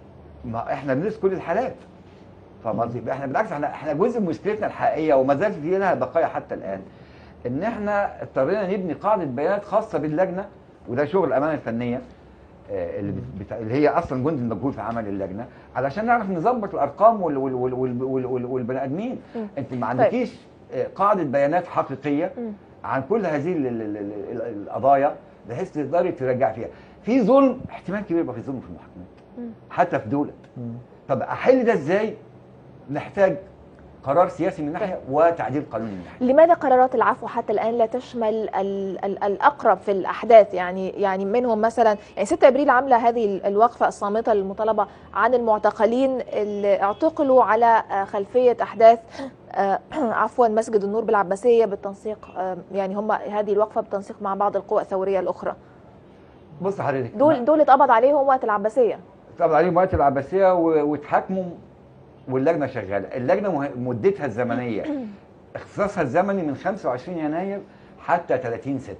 ما احنا بندرس كل الحالات فاهم قصدي؟ يبقى احنا بالعكس احنا احنا جزء من مشكلتنا الحقيقيه وما زالت في لها بقايا حتى الان ان احنا اضطرينا نبني قاعده بيانات خاصه باللجنه وده شغل الامانه الفنيه آه، اللي بت... اللي هي اصلا جند المجهول في عمل اللجنه علشان نعرف نظبط الارقام وال... وال... وال... وال... وال... وال... والبني ادمين مم. انت ما عندكيش آه، قاعده بيانات حقيقيه مم. عن كل هذه ال- ال- ال- ال- القضايا بحيث تقدري ترجع فيها في ظلم احتمال كبير يبقى في ظلم في المحاكمات مم. حتى في دولة مم. طب احل ده ازاي نحتاج قرار سياسي من ناحيه وتعديل قانوني من ناحيه لماذا قرارات العفو حتى الان لا تشمل ال ال الاقرب في الاحداث يعني يعني منهم مثلا يعني 6 ابريل عامله هذه ال- الوقفه الصامته المطالبه عن المعتقلين اللي اعتقلوا على آه، خلفيه احداث آه، عفوا مسجد النور بالعباسيه بالتنسيق آه، يعني هم هذه الوقفه بالتنسيق مع بعض القوى الثوريه الاخرى بص حضرتك دول دول اتقبض عليهم وقت العباسيه طبعا عليهم وقت العباسيه و- واتحاكموا واللجنه شغاله اللجنه مه- مدتها الزمنيه اختصاصها الزمني من 25 يناير حتى 30 6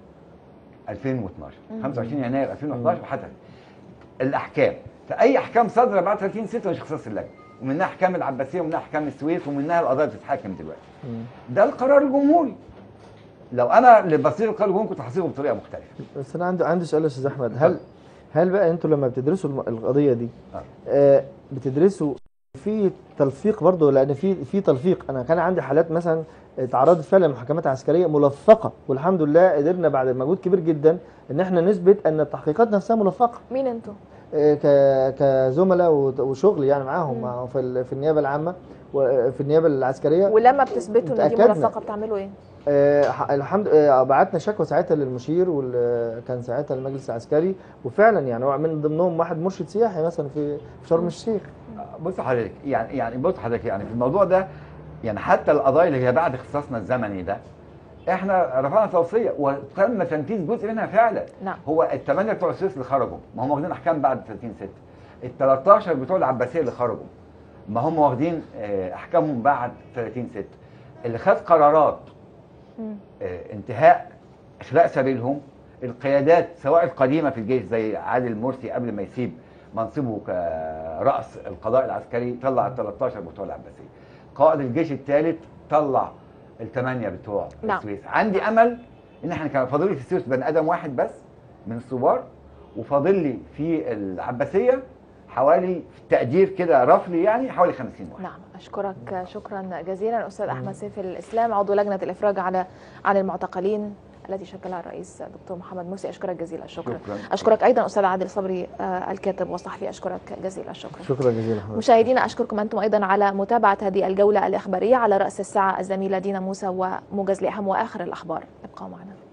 2012 مم. 25 يناير 2012 وحتى الاحكام فاي احكام صادره بعد 30 6 مش اختصاص اللجنه ومنها احكام العباسيه ومنها احكام السويس ومنها القضايا اللي بتتحاكم دلوقتي مم. ده القرار الجمهوري لو انا اللي بصير القرار الجمهوري كنت هصيغه بطريقه مختلفه بس انا عندي عندي سؤال يا استاذ احمد هل هل بقى انتوا لما بتدرسوا الم- القضيه دي آه. آه بتدرسوا في تلفيق برضه لان في في تلفيق انا كان عندي حالات مثلا اتعرضت فعلا لمحاكمات عسكريه ملفقه والحمد لله قدرنا بعد مجهود كبير جدا ان احنا نثبت ان التحقيقات نفسها ملفقه مين انتم؟ آه، ك- كزملاء وت- وشغل يعني معاهم مم. مع- في ال- في النيابه العامه وفي النيابه العسكريه ولما بتثبتوا ان دي تأكدنا. ملفقه بتعملوا ايه؟ آه، ح- الحمد آه، بعتنا شكوى ساعتها للمشير وكان ساعتها المجلس العسكري وفعلا يعني هو من ضمنهم واحد مرشد سياحي مثلا في في شرم الشيخ بص حضرتك يعني يعني بص حضرتك يعني في الموضوع ده يعني حتى القضايا اللي هي بعد اختصاصنا الزمني ده احنا رفعنا توصيه وتم تنفيذ جزء منها فعلا نعم هو الثمانيه بتوع السويس اللي خرجوا ما هم واخدين احكام بعد 30 6 ال 13 بتوع العباسيه اللي خرجوا ما هم واخدين آه، احكامهم بعد 30 6 اللي خد قرارات مم. آه، انتهاء اخلاء سبيلهم القيادات سواء القديمه في الجيش زي عادل مرسي قبل ما يسيب منصبه كراس القضاء العسكري طلع ال 13 بتوع العباسيه قائد الجيش الثالث طلع الثمانيه بتوع نعم. السويس عندي امل ان احنا كان فاضل لي في السويس بني ادم واحد بس من الثوار وفاضل لي في العباسيه حوالي في التقدير كده رفلي يعني حوالي 50 واحد نعم اشكرك شكرا جزيلا الاستاذ احمد سيف الاسلام عضو لجنه الافراج على عن المعتقلين التي شكلها الرئيس دكتور محمد مرسي اشكرك جزيل الشكر شكرا اشكرك ايضا استاذ عادل صبري آه، الكاتب والصحفي اشكرك جزيل الشكر شكرا جزيلا حضرتك مشاهدينا اشكركم انتم ايضا على متابعه هذه الجوله الاخباريه على راس الساعه الزميله دينا موسى وموجز لاهم واخر الاخبار ابقوا معنا